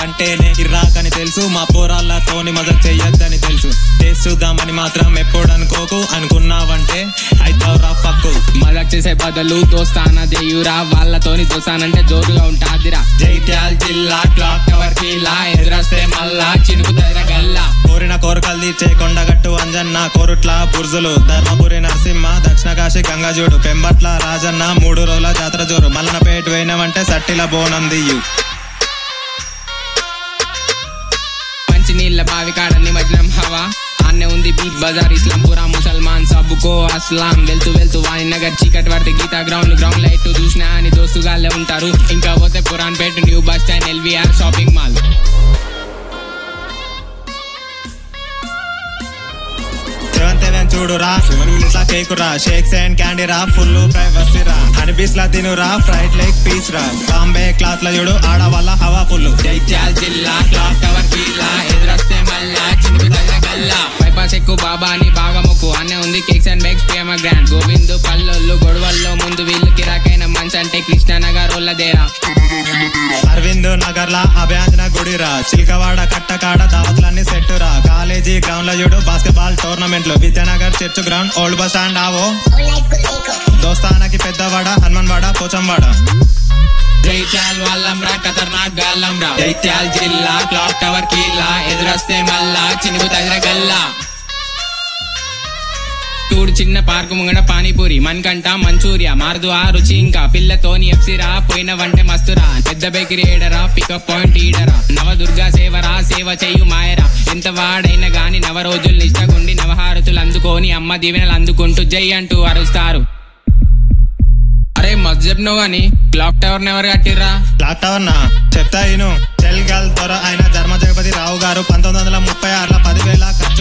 అంటేనే ఇర్రాకని తెలుసు మా పోరాళ్ళతోని మజా చెయ్యొద్దని తెలుసు టేస్ట్ చూద్దామని మాత్రం ఎప్పుడు అనుకోకు అనుకున్నావంటే అయితావురా ఫక్కు మజాక్ చేసే బదులు దోస్తాన దేయురా వాళ్ళతోని దోస్తానంటే జోరుగా ఉంటాదిరా జైత్యాల్ జిల్లా క్లాక్ టవర్ కిల్లా ఎదురొస్తే మళ్ళా చినుకుతాయిరా గల్లా కోరిన కోరికలు తీర్చే కొండగట్టు అంజన్న కోరుట్ల బుర్జులు ధర్మపురి నరసింహ దక్షిణ కాశీ గంగాజోడు పెంబట్ల రాజన్న మూడు రోజుల జాతర జోరు మల్లనపేట పోయినవంటే సట్టిల బోనం దియ్యు మంచి నీళ్ళ బావి కాడ నిమజ్జనం హవా ఆన్నే ఉంది బిగ్ బజార్ ఇస్లాంపురా ముసల్మాన్ సబ్బుకో అస్లాం వెళ్తూ వెళ్తూ వాణి నగర్ చీకటి పడితే గీతా గ్రౌండ్ గ్రౌండ్ లైట్ చూసినా అని దోస్తుగాళ్ళే ఉంటారు ఇంకా పోతే Puran Peta new bus stand LVR shopping mall seventh ఎవెన్ చూడురా ఇట్లా కేకురా షేక్స్ అండ్ క్యాండీ రా ఫుల్ ప్రైవసీ రా హనీబీస్ లా తినురా ఫ్రైడ్ లెగ్ పీస్ రా బాంబే క్లాత్ ల చూడు ఆడవాళ్ళ హవా ఫుల్ జైత్యాల్ జిల్లా క్లాక్ టవర్ కిల్లా ఎదురొస్తే మళ్ళా చినుకుతాయిరా గల్లా బైపాస్ ఎక్కువ బాబా అని బాగా మొక్కు అనే ఉంది cakes and bakes Prema grand Govindu పల్లొల్లు గొడవల్లో ముందు వీళ్ళు కిరాకైన మంచి అంటే కృష్ణానగర్ దేరా అరవింద్ నగర్ లా అభయాంజన గుడిరా చిల్కవాడ కట్టకాడ దావత్లన్నీ సెట్టురా కాలేజీ గ్రౌండ్ లో చూడు బాస్కెట్బాల్ టోర్నమెంట్లు Vidyanagar church ground old bus stand ఆవో దోస్తానకి పెద్దవాడ హనుమాన్వాడ పోచంవాడ జైత్యాల్ వాళ్ళంరా ఖతర్నాక్ గాల్లంరా జైత్యాల్ జిల్లా క్లాక్ టవర్ కిల్లా ఎదురొస్తే మళ్ళా చినుకు తగిన గల్లా చూడు చిన్న పార్కు ముంగడ పానీపూరి మన్కంట మంచూరియా మారుదు ఆ రుచి ఇంకా పిల్లతోని ఎఫ్సిరా పోయిన వంటే మస్తురా పెద్ద బేకరీ ఏడరా పికప్ పాయింట్ ఈడరా నవదుర్గా సేవరా సేవ చెయ్యు మాయరా ఎంత వాడైనా గాని నవ రోజులు నిష్టగుండి నవహారతులు అందుకొని అమ్మ దీవెనలు అందుకుంటూ జై అంటూ అరుస్తారు అరే మస్తు చెప్పినావు గాని క్లాక్ టవర్ ఎవరు కట్టిర్రా క్లాక్ టవర్ నా చెప్తా ఇను చెల్గల్ దొర అయిన ధర్మ జగపతి రావు గారు పంతొమ్మిది వందల ముప్పై ఆరులో పదివేల